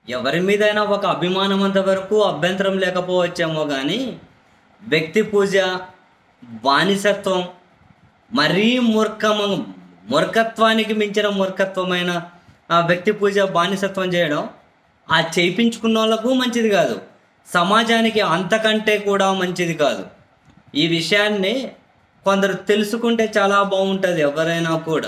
ఎవరి మీదైనా ఒక అభిమానం అంతవరకు అభ్యంతరం లేకపోవచ్చేమో కానీ వ్యక్తి పూజ బానిసత్వం మరీ మూర్ఖమ మూర్ఖత్వానికి మించిన మూర్ఖత్వమైన ఆ వ్యక్తి పూజ బానిసత్వం చేయడం ఆ చేయించుకున్న వాళ్ళకు మంచిది కాదు సమాజానికి అంతకంటే కూడా మంచిది కాదు ఈ విషయాన్ని కొందరు తెలుసుకుంటే చాలా బాగుంటుంది ఎవరైనా కూడా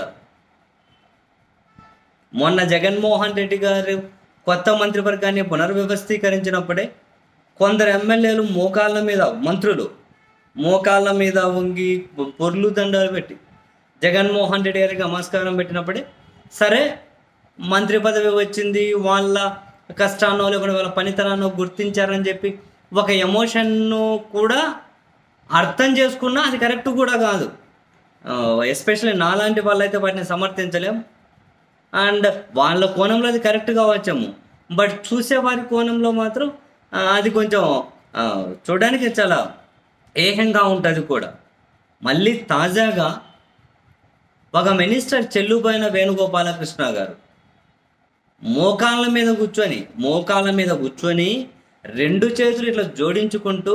మొన్న జగన్మోహన్ రెడ్డి గారు కొత్త మంత్రివర్గాన్ని పునర్వ్యవస్థీకరించినప్పుడే కొందరు ఎమ్మెల్యేలు మోకాళ్ళ మీద మంత్రులు మోకాళ్ళ మీద వంగి పొర్లు దండాలు పెట్టి జగన్మోహన్ రెడ్డి గారికి నమస్కారం పెట్టినప్పుడే సరే మంత్రి పదవి వచ్చింది వాళ్ళ కష్టాన్నో లేకుంటే వాళ్ళ పనితనాన్నో గుర్తించారని చెప్పి ఒక ఎమోషన్ను కూడా అర్థం చేసుకున్నా అది కరెక్ట్ కూడా కాదు ఎస్పెషల్లీ నాలాంటి వాళ్ళైతే వాటిని సమర్థించలేం అండ్ వాళ్ళ కోణంలో అది కరెక్ట్ కావచ్చేమో బట్ చూసేవారి కోణంలో మాత్రం ఆ, అది కొంచెం ఆ, చూడడానికి చాలా ఏహంగా ఉంటుంది కూడా మళ్ళీ తాజాగా ఒక మినిస్టర్ చెల్లుపోయిన వేణుగోపాలకృష్ణ గారు మోకాళ్ళ మీద కూర్చొని మోకాళ్ళ మీద కూర్చొని రెండు చేతులు ఇట్లా జోడించుకుంటూ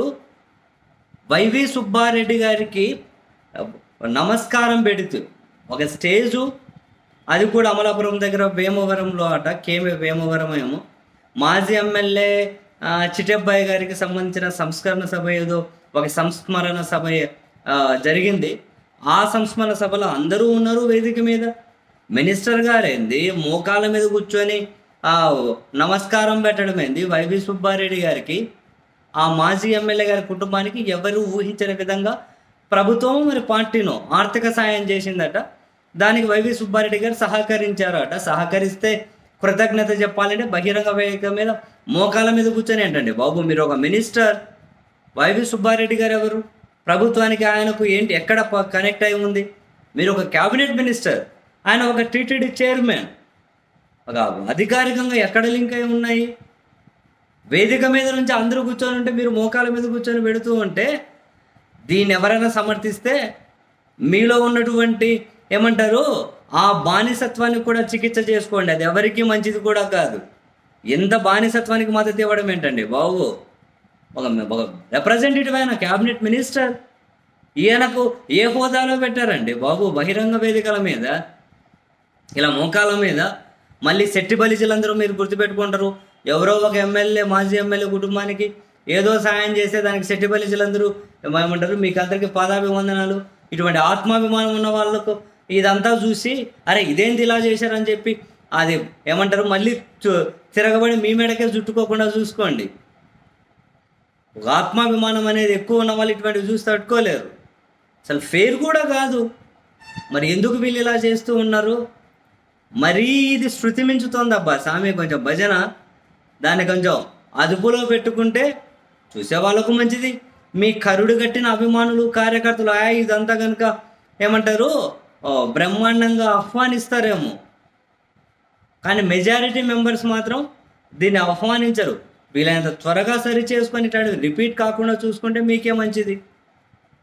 వైవి సుబ్బారెడ్డి గారికి నమస్కారం పెడుతూ ఒక స్టేజు అది కూడా అమలాపురం దగ్గర వేమవరంలో అట కేమే వేమవరం ఏమో మాజీ ఎమ్మెల్యే ఆ, చిట్టబ్బాయి గారికి సంబంధించిన సంస్కరణ సభ ఏదో ఒక సంస్మరణ సభ ఆ, జరిగింది ఆ సంస్మరణ సభలో అందరూ ఉన్నారు వేదిక మీద మినిస్టర్ గారేంది మోకాళ్ళ మీద కూర్చొని ఆ నమస్కారం పెట్టడం ఏంది వైవి సుబ్బారెడ్డి గారికి ఆ మాజీ ఎమ్మెల్యే గారి కుటుంబానికి ఎవరు ఊహించని విధంగా ప్రభుత్వం మరి పార్టీనో ఆర్థిక సాయం చేసిందట దానికి వైవి సుబ్బారెడ్డి గారు సహకరించారట సహకరిస్తే కృతజ్ఞత చెప్పాలంటే బహిరంగ వేదిక మీద మోకాల మీద కూర్చొని ఏంటండి బాబు మీరు ఒక మినిస్టర్ వైవి సుబ్బారెడ్డి గారు ఎవరు ప్రభుత్వానికి ఆయనకు ఏంటి ఎక్కడ ప- కనెక్ట్ అయి ఉంది మీరు ఒక క్యాబినెట్ మినిస్టర్ ఆయన ఒక టీటీడీ చైర్మన్ ఒక అధికారికంగా ఎక్కడ లింక్ అయి ఉన్నాయి వేదిక మీద నుంచి అందరూ కూర్చొని ఉంటే మీరు మోకాల మీద కూర్చొని పెడుతూ ఉంటే దీన్ని ఎవరైనా సమర్థిస్తే మీలో ఉన్నటువంటి ఏమంటారు ఆ బానిసత్వాన్ని కూడా చికిత్స చేసుకోండి అది ఎవరికీ మంచిది కూడా కాదు ఎంత బానిసత్వానికి మద్దతు ఇవ్వడం ఏంటండి బాబు ఒక ఒక రిప్రజెంటేటివ్ అయిన క్యాబినెట్ మినిస్టర్ ఈయనకు ఏ హోదాలో పెట్టారండి బాబు బహిరంగ వేదికల మీద ఇలా మోకాల మీద మళ్ళీ శెట్టి బలిజలందరూ మీరు గుర్తుపెట్టుకుంటారు ఎవరో ఒక ఎమ్మెల్యే మాజీ ఎమ్మెల్యే కుటుంబానికి ఏదో సాయం చేస్తే దానికి శెట్టి బలిజలందరూ ఏమంటారు మీకు అందరికీ పాదాభివందనాలు ఇటువంటి ఆత్మాభిమానం ఉన్న వాళ్ళకు ఇదంతా చూసి అరే ఇదేంటి ఇలా చేశారని చెప్పి అది ఏమంటారు మళ్ళీ చు- తిరగబడి మీ మెడకే చుట్టుకోకుండా చూసుకోండి ఒక ఆత్మాభిమానం అనేది ఎక్కువ ఉన్న వాళ్ళు ఇటువంటివి చూసి తట్టుకోలేరు అసలు ఫేర్ కూడా కాదు మరి ఎందుకు వీళ్ళు ఇలా చేస్తూ ఉన్నారు మరీ ఇది శృతి మించుతోంది అబ్బా స్వామి కొంచెం భజన దాన్ని కొంచెం అదుపులో పెట్టుకుంటే చూసే వాళ్ళకు మంచిది మీ కరుడు కట్టిన అభిమానులు కార్యకర్తలు ఆ ఇదంతా కనుక ఏమంటారు ఓ, బ్రహ్మాండంగా ఆహ్వానిస్తారేమో కానీ మెజారిటీ మెంబర్స్ మాత్రం దీన్ని ఆహ్వానించరు వీలైనంత త్వరగా సరి చేసుకొని ఇట్లాంటివి రిపీట్ కాకుండా చూసుకుంటే మీకే మంచిది